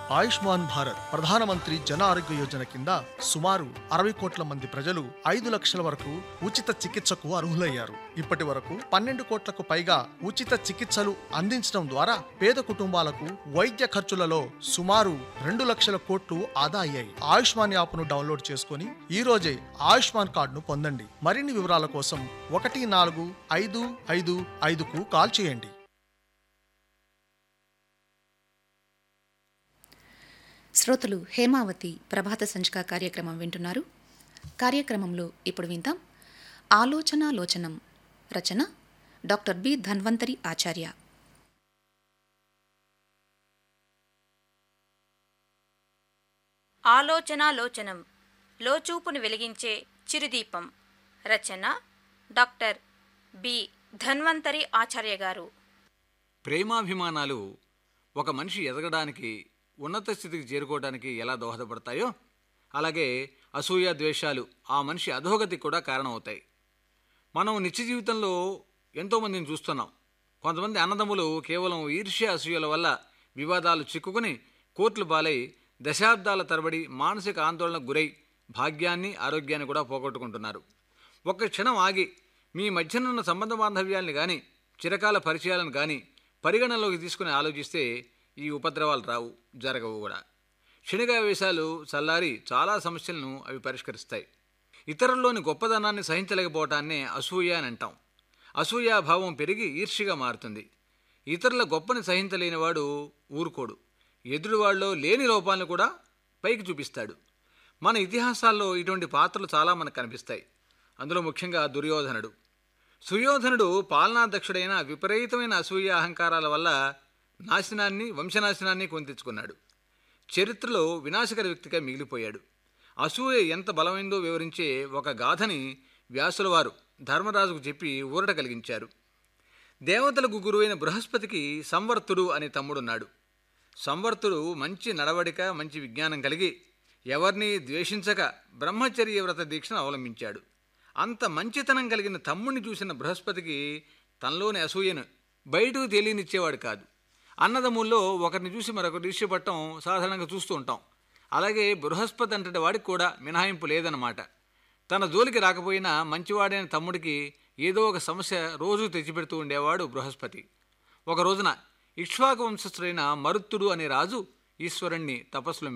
ఆయుష్మాన్ భారత్ ప్రధానమంత్రి జన ఆరోగ్య యోజన కింద సుమారు అరవై కోట్ల మంది ప్రజలు ఐదు లక్షల వరకు ఉచిత చికిత్సకు అర్హులయ్యారు ఇప్పటి వరకు పన్నెండు కోట్లకు పైగా ఉచిత చికిత్సలు అందించడం ద్వారా పేద కుటుంబాలకు వైద్య ఖర్చులలో సుమారు రెండు లక్షల కోట్లు ఆదా అయ్యాయి ఆయుష్మాన్ యాప్ను డౌన్లోడ్ చేసుకుని ఈ రోజే ఆయుష్మాన్ కార్డును పొందండి మరిన్ని వివరాల కోసం ఒకటి నాలుగు ఐదు ఐదు ఐదుకు కాల్ చేయండి శ్రోతలు హేమావతి ప్రభాత సంచిక కార్యక్రమం వింటున్నారు కార్యక్రమంలో ఇప్పుడు విందాం ఆలోచన లోచనం రచన డాక్టర్ బి ధన్వంతరి ఆచార్య ఆలోచన లోచనం లోచూపును వెలిగించే చిరుదీపం రచన డాక్టర్ బి ధన్వంతరి ఆచార్య గారు ప్రేమాభిమానాలు ఒక మనిషి ఎదగడానికి ఉన్నత స్థితికి చేరుకోవడానికి ఎలా దోహదపడతాయో అలాగే అసూయ ద్వేషాలు ఆ మనిషి అధోగతికి కూడా కారణమవుతాయి మనం నిత్య జీవితంలో ఎంతోమందిని చూస్తున్నాం కొంతమంది అన్నదమ్ములు కేవలం ఈర్ష్య అసూయల వల్ల వివాదాలు చిక్కుకుని కోర్టులు బాలై దశాబ్దాల తరబడి మానసిక ఆందోళనకు గురై భాగ్యాన్ని ఆరోగ్యాన్ని కూడా పోగొట్టుకుంటున్నారు ఒక్క క్షణం ఆగి మీ మధ్యనున్న సంబంధ బాంధవ్యాల్ని కానీ చిరకాల పరిచయాలను కానీ పరిగణనలోకి తీసుకుని ఆలోచిస్తే ఈ ఉపద్రవాలు రావు జరగవు కూడా క్షణికావేశాలు చల్లారి చాలా సమస్యలను అవి పరిష్కరిస్తాయి ఇతరుల్లోని గొప్పదనాన్ని సహించలేకపోవటాన్నే అసూయ అని అంటాం అసూయాభావం పెరిగి ఈర్ష్యగా మారుతుంది ఇతరుల గొప్పని సహించలేనివాడు ఊరుకోడు ఎదురువాళ్ళలో లేని లోపాలను కూడా పైకి చూపిస్తాడు మన ఇతిహాసాల్లో ఇటువంటి పాత్రలు చాలా మనకు కనిపిస్తాయి అందులో ముఖ్యంగా దుర్యోధనుడు సుయోధనుడు పాలనాధ్యక్షుడైన విపరీతమైన అసూయ అహంకారాల వల్ల నాశనాన్ని వంశనాశనాన్ని కొని తెచ్చుకున్నాడు చరిత్రలో వినాశకర వ్యక్తిగా మిగిలిపోయాడు అసూయ ఎంత బలమైందో వివరించే ఒక గాథని వ్యాసుల వారు ధర్మరాజుకు చెప్పి ఊరట కలిగించారు దేవతలకు గురువైన బృహస్పతికి సంవర్తుడు అనే తమ్ముడున్నాడు సంవర్తుడు మంచి నడవడిక మంచి విజ్ఞానం కలిగి ఎవరిని ద్వేషించక బ్రహ్మచర్య వ్రత దీక్షను అవలంబించాడు అంత మంచితనం కలిగిన తమ్ముడిని చూసిన బృహస్పతికి తనలోని అసూయను బయటకు తెలియనిచ్చేవాడు కాదు అన్నదమ్ముల్లో ఒకరిని చూసి మరొకరు ఈర్ష్యపడటం సాధారణంగా చూస్తూ ఉంటాం అలాగే బృహస్పతి అంతటి వాడికి కూడా మినహాయింపు లేదన్నమాట తన జోలికి రాకపోయినా మంచివాడైన తమ్ముడికి ఏదో ఒక సమస్య రోజు తెచ్చిపెడుతూ ఉండేవాడు బృహస్పతి ఒక రోజున ఇక్ష్వాకు వంశస్థుడైన మరుత్తుడు అనే రాజు ఈశ్వరుణ్ణి తపస్సులో